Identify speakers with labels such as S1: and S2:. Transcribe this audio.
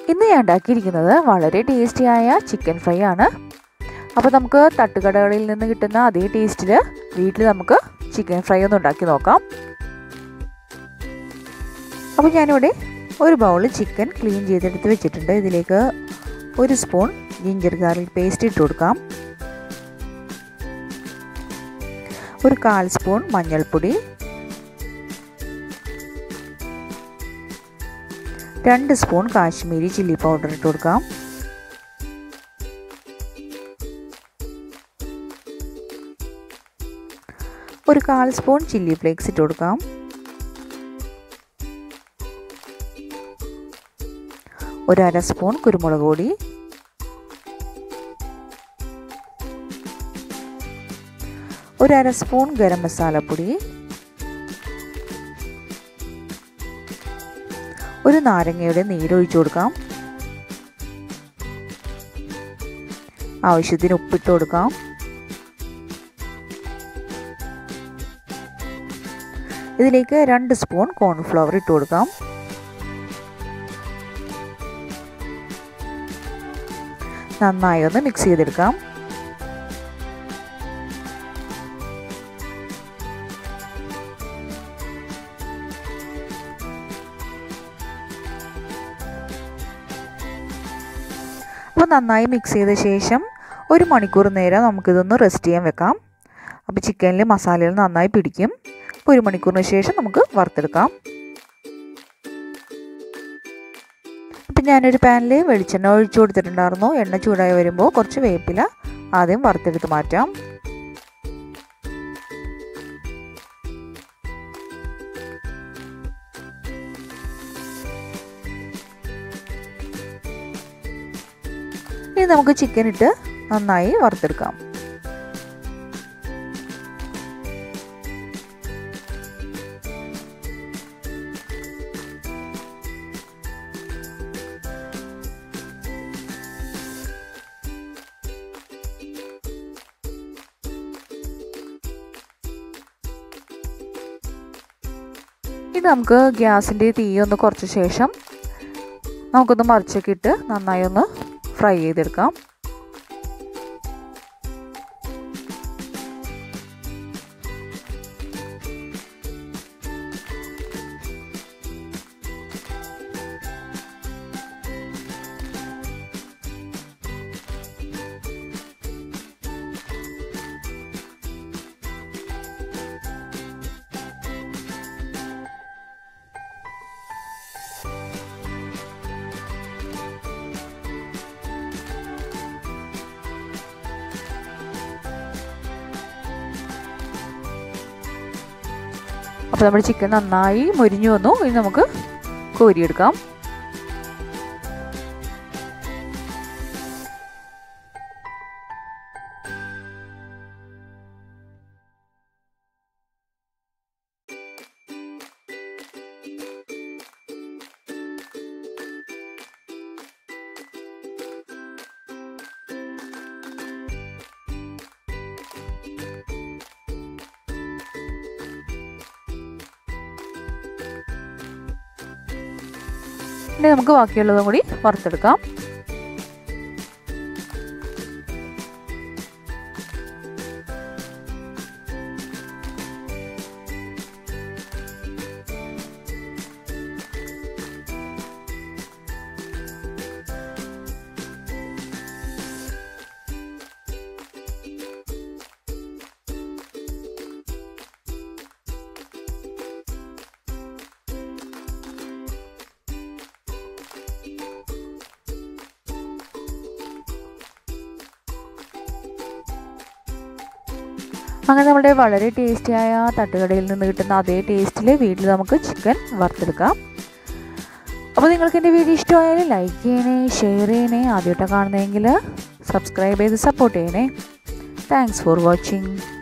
S1: ഇന്ന് ഞാൻ ഉണ്ടാക്കിയിരിക്കുന്നത് വളരെ ടേസ്റ്റിയായ ചിക്കൻ ഫ്രൈ ആണ് അപ്പോൾ നമുക്ക് തട്ടുകടകളിൽ നിന്ന് കിട്ടുന്ന അതേ ടേസ്റ്റിൽ വീട്ടിൽ നമുക്ക് ചിക്കൻ ഫ്രൈ ഒന്ന് ഉണ്ടാക്കി നോക്കാം അപ്പോൾ ഞാനിവിടെ ഒരു ബൗൾ ചിക്കൻ ക്ലീൻ ചെയ്തെടുത്ത് വെച്ചിട്ടുണ്ട് ഇതിലേക്ക് ഒരു സ്പൂൺ ജിഞ്ചർ ഗാർലിക് പേസ്റ്റ് ഇട്ട് കൊടുക്കാം ഒരു കാൽ സ്പൂൺ മഞ്ഞൾപ്പൊടി രണ്ട് സ്പൂൺ കാശ്മീരി ചില്ലി പൗഡർ ഇട്ട് കൊടുക്കാം ഒരു കാൽ സ്പൂൺ ചില്ലി ഫ്ലേക്സ് ഇട്ട് കൊടുക്കാം ഒരു അര സ്പൂൺ കുരുമുളക് പൊടി ഒരു അര സ്പൂൺ ഗരം മസാലപ്പൊടി ഒരു നാരങ്ങയുടെ നീരൊഴിച്ചു കൊടുക്കാം ആവശ്യത്തിന് ഉപ്പിട്ട് കൊടുക്കാം ഇതിലേക്ക് രണ്ട് സ്പൂൺ കോൺഫ്ലവർ ഇട്ട് കൊടുക്കാം നന്നായി ഒന്ന് മിക്സ് ചെയ്തെടുക്കാം അപ്പോൾ നന്നായി മിക്സ് ചെയ്ത ശേഷം ഒരു മണിക്കൂർ നേരം നമുക്കിതൊന്ന് റെസ്റ്റ് ചെയ്യാൻ വെക്കാം അപ്പോൾ ചിക്കനിൽ മസാലകൾ നന്നായി പിടിക്കും അപ്പോൾ ഒരു മണിക്കൂറിന് ശേഷം നമുക്ക് വറുത്തെടുക്കാം അപ്പം ഞാനൊരു പാനിൽ വെളിച്ചെണ്ണ ഒഴിച്ചു കൊടുത്തിട്ടുണ്ടായിരുന്നു എണ്ണ ചൂടായി വരുമ്പോൾ കുറച്ച് വേപ്പില ആദ്യം വറുത്തെടുത്ത് മാറ്റാം ഇനി നമുക്ക് ചിക്കൻ ഇട്ട് നന്നായി വറുത്തെടുക്കാം ഇത് നമുക്ക് ഗ്യാസിൻ്റെ തീ ഒന്ന് കുറച്ച ശേഷം നമുക്കൊന്ന് മറിച്ചൊക്കെ ഇട്ട് നന്നായി ഒന്ന് ഫ്രൈ ചെയ്തെടുക്കാം അപ്പോൾ നമ്മുടെ ചിക്കൻ നന്നായി മൊരിഞ്ഞു വന്നു ഇനി നമുക്ക് കോരിയെടുക്കാം ഇനി നമുക്ക് ബാക്കിയുള്ളതും കൂടി വറുത്തെടുക്കാം അങ്ങനെ നമ്മുടെ വളരെ ടേസ്റ്റിയായ തട്ടുകടയിൽ നിന്ന് കിട്ടുന്ന അതേ ടേസ്റ്റിൽ വീട്ടിൽ നമുക്ക് ചിക്കൻ വറുത്തെടുക്കാം അപ്പോൾ നിങ്ങൾക്ക് എൻ്റെ വീഡിയോ ഇഷ്ടമായാലും ലൈക്ക് ചെയ്യണേ ഷെയർ ചെയ്യണേ ആദ്യമായിട്ടാണ് കാണുന്നതെങ്കിൽ സബ്സ്ക്രൈബ് ചെയ്ത് സപ്പോർട്ട് ചെയ്യണേ താങ്ക്സ് ഫോർ വാച്ചിങ്